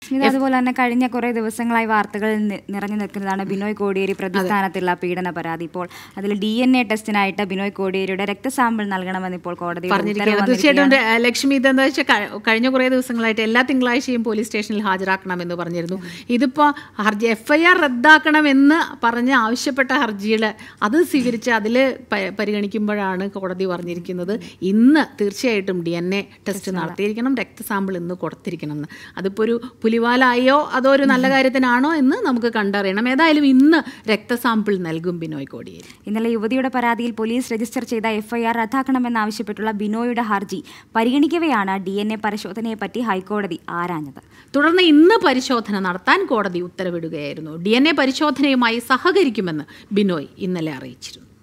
സ്മിത അതുപോലെ തന്നെ കഴിഞ്ഞ കുറെ ദിവസങ്ങളായി വാർത്തകളിൽ നി- നിറഞ്ഞു നിൽക്കുന്നതാണ് ബിനോയ് കോടിയേരി പ്രതിസ്ഥാനത്തുള്ള പീഡന പരാതി ഇപ്പോൾ അതിൽ ഡി എൻ എ ടെസ്റ്റിനായിട്ട് ബിനോയ് കോടിയേരിയുടെ രക്തസാമ്പിൾ നൽകണമെന്ന് ഇപ്പോൾ കോടതി പറഞ്ഞിരിക്കുകയാണ് തീർച്ചയായിട്ടും ര- ലക്ഷ്മി ഇതെന്താ വെച്ചാൽ ക- കഴിഞ്ഞ കുറേ ദിവസങ്ങളായിട്ട് എല്ലാ തിങ്കളാഴ്ചയും പോലീസ് സ്റ്റേഷനിൽ ഹാജരാക്കണമെന്ന് പറഞ്ഞിരുന്നു ഇതിപ്പോൾ ഹർജി എഫ് ഐ ആർ റദ്ദാക്കണമെന്ന് പറഞ്ഞ് ആവശ്യപ്പെട്ട ഹർജികൾ അത് സ്വീകരിച്ച് അതിൽ പരിഗണിക്കുമ്പോഴാണ് കോടതി പറഞ്ഞിരിക്കുന്നത് ഇന്ന് തീർച്ചയായിട്ടും ഡി എൻ എ ടെസ്റ്റ് നടത്തിയിരിക്കണം രക്തസാമ്പിൾ ഇന്ന് കൊടുത്തിരിക്കണം എന്ന് അതിപ്പോൾ ഒരു പുലിവാലായോ അതോ ഒരു നല്ല കാര്യത്തിനാണോ എന്ന് നമുക്ക് കണ്ടറിയണം ഏതായാലും ഇന്ന് രക്തസാമ്പിൾ നൽകും ബിനോയ് കോടിയേരി ഇന്നലെ യുവതിയുടെ പരാതിയിൽ പോലീസ് രജിസ്റ്റർ ചെയ്ത എഫ്ഐആർ റദ്ദാക്കണമെന്നാവശ്യപ്പെട്ടുള്ള ബിനോയുടെ ഹർജി പരിഗണിക്കവെയാണ് ഡി എൻ എ പരിശോധനയെപ്പറ്റി ഹൈക്കോടതി ആരാഞ്ഞത് തുടർന്ന് ഇന്ന് പരിശോധന നടത്താൻ കോടതി ഉത്തരവിടുകയായിരുന്നു ഡി എൻ എ പരിശോധനയുമായി സഹകരിക്കുമെന്ന് ബിനോയ് ഇന്നലെ അറിയിച്ചിരുന്നു